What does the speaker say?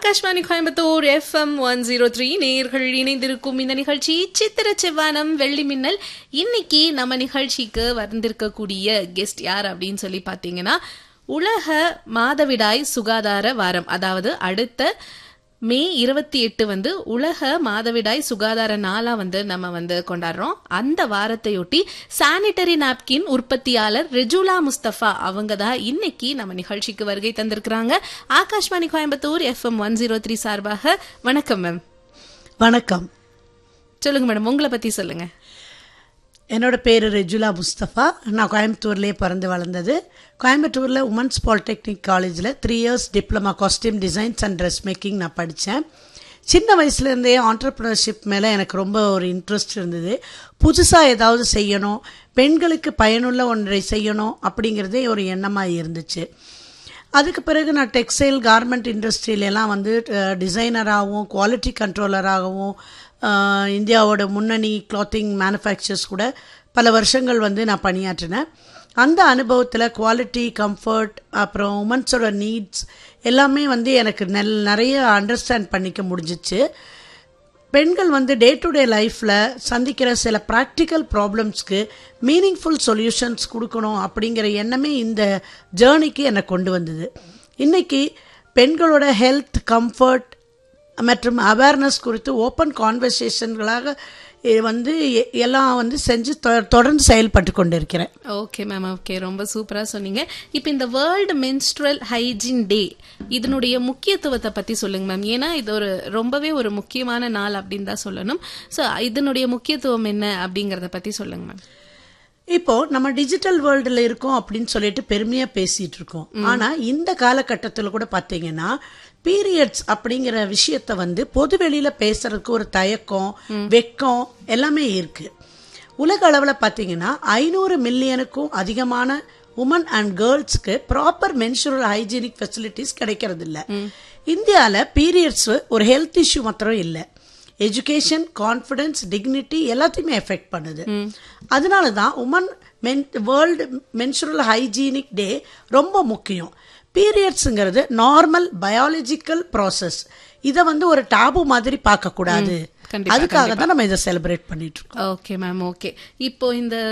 Akashvani Coimbatore FM one zero three நேர்கள் இணைந்திருக்கும் இந்த நிகழ்ச்சி சித்திர செவ்வானம் வெள்ளி மின்னல் இன்னைக்கு நம்ம நிகழ்ச்சிக்கு வந்திருக்கக்கூடிய கெஸ்ட் யார் அப்படின்னு சொல்லி பார்த்தீங்கன்னா உலக மாதவிடாய் சுகாதார வாரம் அதாவது அடுத்த மே இருபத்தி எட்டு வந்து உலக மாதவிடாய் சுகாதார நாளா வந்து நம்ம வந்து கொண்டாடுறோம் அந்த வாரத்தையொட்டி சானிட்டரி நாப்கின் உற்பத்தியாளர் ரெஜுலா முஸ்தபா அவங்க தான் இன்னைக்கு நம்ம நிகழ்ச்சிக்கு வருகை தந்திருக்கிறாங்க Akashvani Coimbatore FM one zero three சார்பாக வணக்கம் மேம் வணக்கம் சொல்லுங்க மேடம் உங்களை பத்தி சொல்லுங்க என்னோட பேர் ரெஜுலா முஸ்தபா நான் கோயம்புத்தூர்லேயே பிறந்து வளர்ந்தது கோயம்புத்தூரில் உமன்ஸ் பாலிடெக்னிக் காலேஜில் three years diploma costume designs and dress making நான் படித்தேன் சின்ன வயசுலேருந்தே ஆண்டர்ப்ரினர்ஷிப் மேலே எனக்கு ரொம்ப ஒரு இன்ட்ரெஸ்ட் இருந்தது புதுசாக ஏதாவது செய்யணும் பெண்களுக்கு பயனுள்ள ஒன்றை செய்யணும் அப்படிங்கிறதே ஒரு எண்ணமாக இருந்துச்சு அதுக்கு பிறகு நான் டெக்ஸ்டைல் கார்மெண்ட் இண்டஸ்ட்ரியிலலாம் வந்து டிசைனராகவும் குவாலிட்டி கண்ட்ரோலராகவும் இந்தியாவோட முன்னணி கிளாத்திங் மேனுஃபேக்சர்ஸ் கூட பல வருஷங்கள் வந்து நான் பணியாற்றினேன் அந்த அனுபவத்தில் குவாலிட்டி கம்ஃபர்ட் அப்புறம் உமன்ஸோட நீட்ஸ் எல்லாமே வந்து எனக்கு நெல் நிறைய அண்டர்ஸ்டாண்ட் பண்ணிக்க முடிஞ்சிச்சு பெண்கள் வந்து டே டு டே லைஃப்பில் சந்திக்கிற சில ப்ராக்டிக்கல் ப்ராப்ளம்ஸ்க்கு மீனிங்ஃபுல் சொல்யூஷன்ஸ் கொடுக்கணும் அப்படிங்கிற எண்ணமே இந்த ஜேர்னிக்கு என்னை கொண்டு வந்தது இன்னைக்கு பெண்களோட ஹெல்த் கம்ஃபர்ட் மற்றும் அவேர்னஸ் குறித்து ஓப்பன் கான்வர்சேஷன்களாக வந்து எ- எல்லாம் வந்து செஞ்சு தொ- தொடர்ந்து செயல்பட்டு கொண்டிருக்கிறேன் ஓகே மேம் ஓகே ரொம்ப சூப்பரா சொன்னீங்க இப்போ இந்த வேர்ல்டு மென்ஸ்ட்ரல் ஹைஜீன் டே இதனுடைய முக்கியத்துவத்தை பத்தி சொல்லுங்க மேம் ஏன்னா இது ஒரு ரொம்பவே ஒரு முக்கியமான நாள் அப்படின்னு தான் சொல்லணும் ஸோ இதனுடைய முக்கியத்துவம் என்ன அப்படிங்கறத பத்தி சொல்லுங்க மேம் இப்போ நம்ம டிஜிட்டல் வேர்ல்டுல இருக்கோம் அப்படின்னு சொல்லிட்டு பெருமையா பேசிட்டு இருக்கோம் ஆனா இந்த காலகட்டத்துல கூட பாத்தீங்கன்னா பீரியட்ஸ் அப்படிங்கிற விஷயத்த வந்து பொது வெளியில பேசுறதுக்கு ஒரு தயக்கம் வெக்கம் எல்லாமே இருக்கு உலக அளவுல பாத்தீங்கன்னா ஐநூறு மில்லியனுக்கும் அதிகமான உமன் அண்ட் கேர்ள்ஸ்க்கு ப்ராப்பர் மென்சுரல் ஹைஜீனிக் ஃபெசிலிட்டிஸ் கிடைக்கிறது இல்ல இந்தியால பீரியட்ஸ் ஒரு ஹெல்த் இஷ்யூ மாத்திரம் இல்லை எஜுகேஷன் கான்ஃபிடன்ஸ் டிக்னிட்டி எல்லாத்தையுமே எஃபெக்ட் பண்ணுது அதனால தான் women men world menstrual hygienic day ரொம்ப முக்கியம் பீரியட்ஸுங்கிறது நார்மல் பயாலஜிக்கல் ப்ராசஸ் இதை வந்து ஒரு டாபு மாதிரி பார்க்கக்கூடாது கண்டிப்பா, அதுக்காக தான் நம்ம இதை செலிப்ரேட் பண்ணிட்டு இருக்கோம் ஓகே மேம் ஓகே இப்போ இந்த